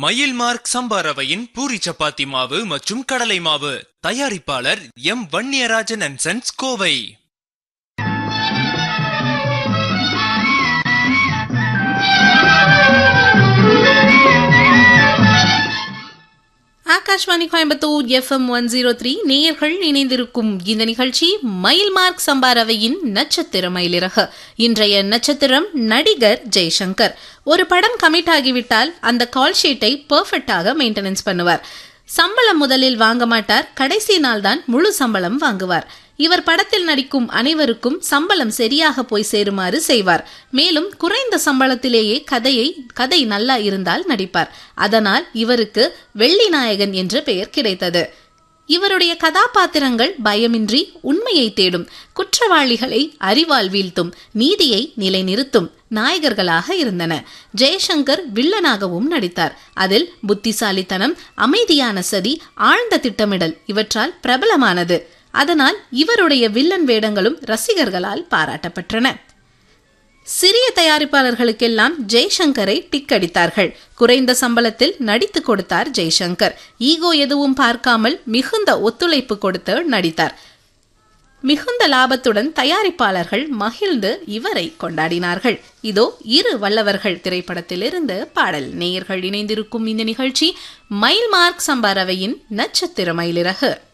மயில் மார்க் சம்பா ரவையின் பூரி சப்பாத்தி மாவு மற்றும் கடலை மாவு தயாரிப்பாளர் M Vanniyarajan and sons Kovai Akashvani Coimbatore FM one zero three நேயர்கள் இணைந்திருக்கும் இந்த நிகழ்ச்சி மயில் மார்க் சம்பாரவையின் நட்சத்திர மயிலிறகு இன்றைய நட்சத்திரம் நடிகர் ஜெய்சங்கர் ஒரு படம் கமிட் ஆகிவிட்டால் அந்த கால் ஷீட்டை பெர்ஃபெக்டாக மெயின்டெனன்ஸ் பண்ணுவார் சம்பளம் முதலில் வாங்க மாட்டார் கடைசி நாள் தான் முழு சம்பளம் வாங்குவார் இவர் படத்தில் நடிக்கும் அனைவருக்கும் சம்பளம் சரியாக போய் சேருமாறு செய்வார் மேலும் குறைந்த சம்பளத்திலேயே கதையை கதை நல்லா இருந்தால் நடிப்பார் அதனால் இவருக்கு வெள்ளி நாயகன் என்ற பெயர் கிடைத்தது இவருடைய கதாபாத்திரங்கள் பயமின்றி உண்மையை தேடும் குற்றவாளிகளை அறிவால் வீழ்த்தும் நீதியை நிலைநிறுத்தும் நாயகர்களாக இருந்தன ஜெயசங்கர் வில்லனாகவும் நடித்தார் அதில் புத்திசாலித்தனம் அமைதியான சதி ஆழ்ந்த திட்டமிடல் இவற்றால் பிரபலமானது அதனால் இவருடைய வில்லன் வேடங்களும் ரசிகர்களால் பாராட்டப்பட்டன சிறிய தயாரிப்பாளர்களுக்கெல்லாம் ஜெய்சங்கரை டிக் அடித்தார்கள் குறைந்த சம்பளத்தில் நடித்து கொடுத்தார் ஜெய்சங்கர் ஈகோ எதுவும் பார்க்காமல் மிகுந்த ஒத்துழைப்பு கொடுத்து நடித்தார் மிகுந்த லாபத்துடன் தயாரிப்பாளர்கள் மகிழ்ந்து இவரை கொண்டாடினார்கள் இதோ இரு வல்லவர்கள் திரைப்படத்திலிருந்து பாடல் நேயர்கள் இணைந்திருக்கும் இந்த நிகழ்ச்சி மைல் மார்க் சம்பாரவையின் நட்சத்திர மயிலிறகு